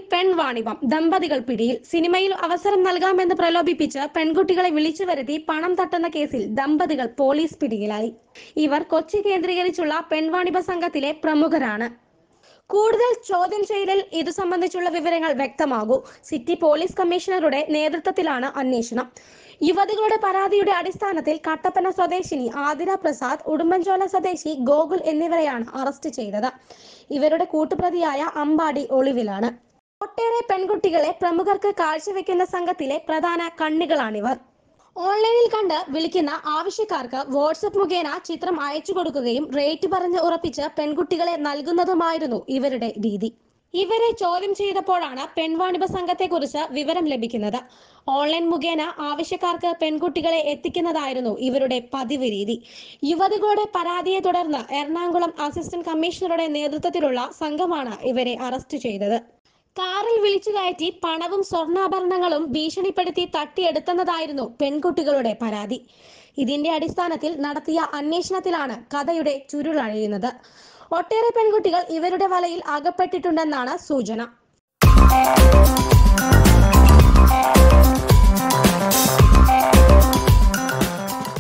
പെൺവാണിഭം ദമ്പതികൾ പിടിയിൽ സിനിമയിൽ അവസരം നൽകാമെന്ന് പ്രലോഭിപ്പിച്ച് പെൺകുട്ടികളെ വിളിച്ചു വരുത്തി പണം തട്ടുന്ന കേസിൽ ദമ്പതികൾ പോലീസ് പിടിയിലായി ഇവർ കൊച്ചി കേന്ദ്രീകരിച്ചുള്ള പെൺവാണിഭ സംഘത്തിലെ പ്രമുഖരാണ് കൂടുതൽ ചോദ്യം ചെയ്യലിൽ ഇതു സംബന്ധിച്ചുള്ള വിവരങ്ങൾ വ്യക്തമാകൂ സിറ്റി പോലീസ് കമ്മീഷണറുടെ നേതൃത്വത്തിലാണ് അന്വേഷണം യുവതികളുടെ പരാതിയുടെ അടിസ്ഥാനത്തിൽ കട്ടപ്പന സ്വദേശിനി ആതിര പ്രസാദ് ഉടുമ്പൻചോല സ്വദേശി ഗോകുൽ എന്നിവരെയാണ് അറസ്റ്റ് ചെയ്തത് ഇവരുടെ കൂട്ടുപ്രതിയായ അമ്പാടി ഒളിവിലാണ് ഒട്ടേറെ പെൺകുട്ടികളെ പ്രമുഖർക്ക് കാഴ്ചവെക്കുന്ന സംഘത്തിലെ പ്രധാന കണ്ണികളാണിവർ ഓൺലൈനിൽ കണ്ട് വിളിക്കുന്ന ആവശ്യക്കാർക്ക് വാട്സപ്പ് മുഖേന ചിത്രം അയച്ചു കൊടുക്കുകയും റേറ്റ് പറഞ്ഞ് ഉറപ്പിച്ച് പെൺകുട്ടികളെ നൽകുന്നതുമായിരുന്നു ഇവരുടെ രീതി ഇവരെ ചോദ്യം ചെയ്തപ്പോഴാണ് പെൺവാണിഭ സംഘത്തെക്കുറിച്ച് വിവരം ലഭിക്കുന്നത് ഓൺലൈൻ മുഖേന ആവശ്യക്കാർക്ക് പെൺകുട്ടികളെ എത്തിക്കുന്നതായിരുന്നു ഇവരുടെ പതിവ് രീതി യുവതികളുടെ പരാതിയെ തുടർന്ന് എറണാകുളം അസിസ്റ്റന്റ് കമ്മീഷണറുടെ നേതൃത്വത്തിലുള്ള സംഘമാണ് ഇവരെ അറസ്റ്റ് ചെയ്തത് കാറിൽ വിളിച്ചു കയറ്റി പണവും സ്വർണ്ണാഭരണങ്ങളും ഭീഷണിപ്പെടുത്തി തട്ടിയെടുത്തെന്നതായിരുന്നു പെൺകുട്ടികളുടെ പരാതി ഇതിന്റെ അടിസ്ഥാനത്തിൽ നടത്തിയ അന്വേഷണത്തിലാണ് കഥയുടെ ചുരുളഴിയുന്നത് ഒട്ടേറെ പെൺകുട്ടികൾ ഇവരുടെ വലയിൽ അകപ്പെട്ടിട്ടുണ്ടെന്നാണ് സൂചന